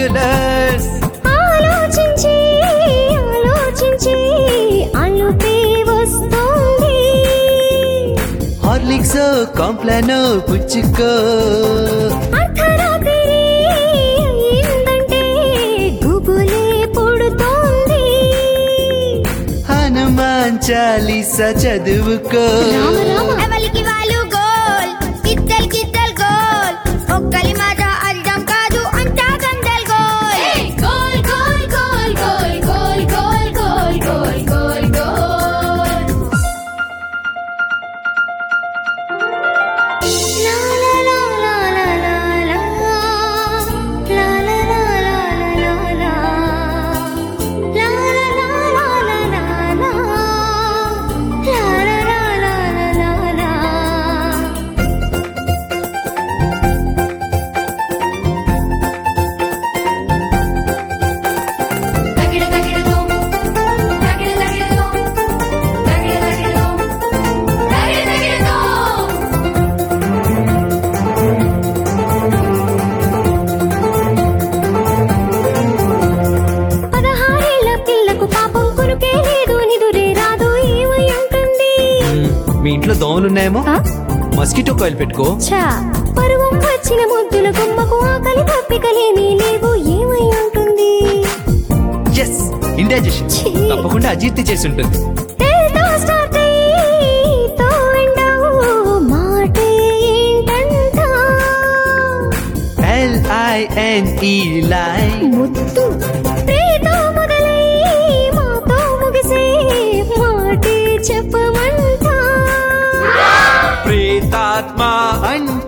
Regulars ఆలోచించి ఆలోచించి అలుపే వస్తుంది హార్లిక్స్ కాంప్లానో పుచ్చుకో అర్ధరాత్రి అయిందంటే గుబులే పుడుతోంది హనుమాన్ చాలీసా చదువుకో రామ రామ ఎవరికి వాళ్ళు గోల్ ఇద్దరు కిద్దరు గోల్ ఒక్కరి మాట అర్థం కాదు అంతా గందల్ గోల్ గోల్ గోల్ గోల్ గోల్ గోల్ గోల్ గోల్ గోల్ గోల్ గోల్ లా లా లా లా లా లా లా. లా లా లా లా లా లా లా. లా లా లా లా లా లా లా. లా లా లా లా లా లా లా. తగిడ తగిడతో తగిడ తగిడతో తగిడ తగిడతో తగిడ తగిడతో పదహారేళ్ల పిల్లకు పాపం కొరుకే లేదు నిదురే రాదు ఏమై ఉంటుంది మ్మ్, మీ ఇంట్లో దోమలున్నాయేమో ఆ? మస్కిటో కాయిల్ పెట్టుకో ఛా పరువం వచ్చిన ముద్దుల గుమ్మకు ఆకలి తప్పికలేమీ లేవు ఏమై ఉంటుంది ఎస్ ఇండైజెషన్ ఛీ. తప్పకుండా అజీర్తి చేసి ఉంటుంది తేతో స్టార్ట్ అయ్యి తో ఎండవు మాటే ఏంటంట ఎల్ఐఎన్ఈ లైన్ ముద్దు ప్రేతో మొదలై మాతో ముగిసే మాటే చెప్పమంట ప్రేతాత్మ అంటే